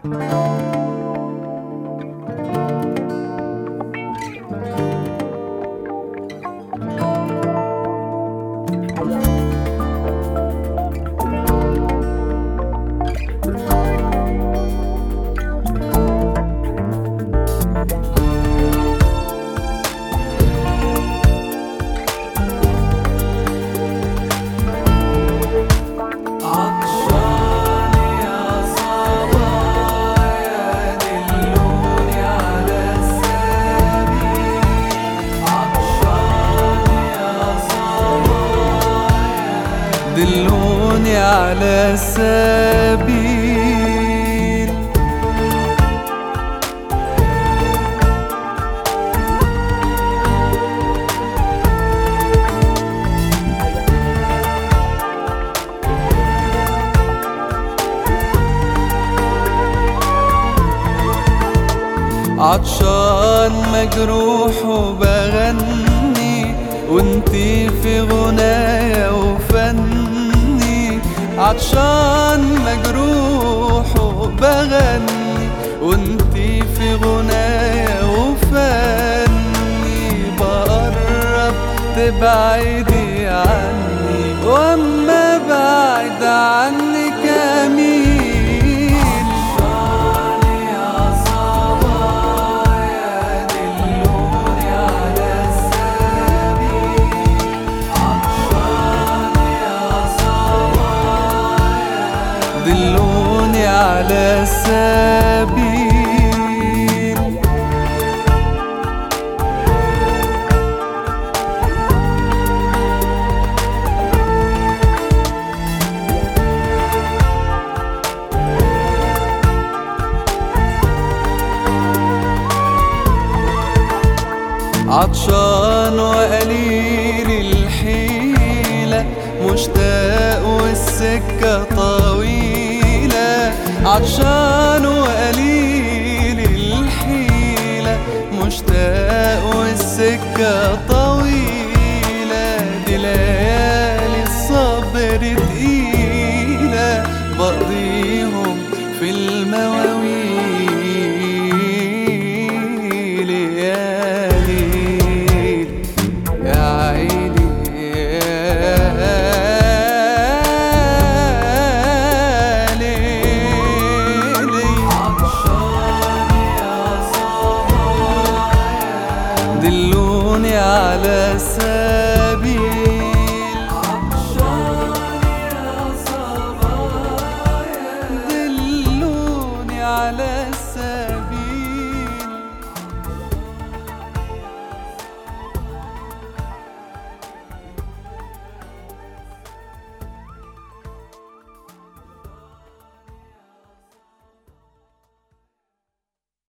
دلوني على السبيل عطشان مجروح وبغني وانتي في غنايا وفني عطشان مجروح وبغني وانتي في غنايا وفني بقرب تبعدي عني واما بعد عنك اميل دلوني على السبيل عطشان وقليل الحيلة مشتاق والسكة طويلة عطشان وقليل الحيلة مشتاق والسكة طويلة دي ليالي الصبر تقيلة بقضيهم في المواويل يا ليل يا عيني يا ليلي دلوني على السبيل دلوني على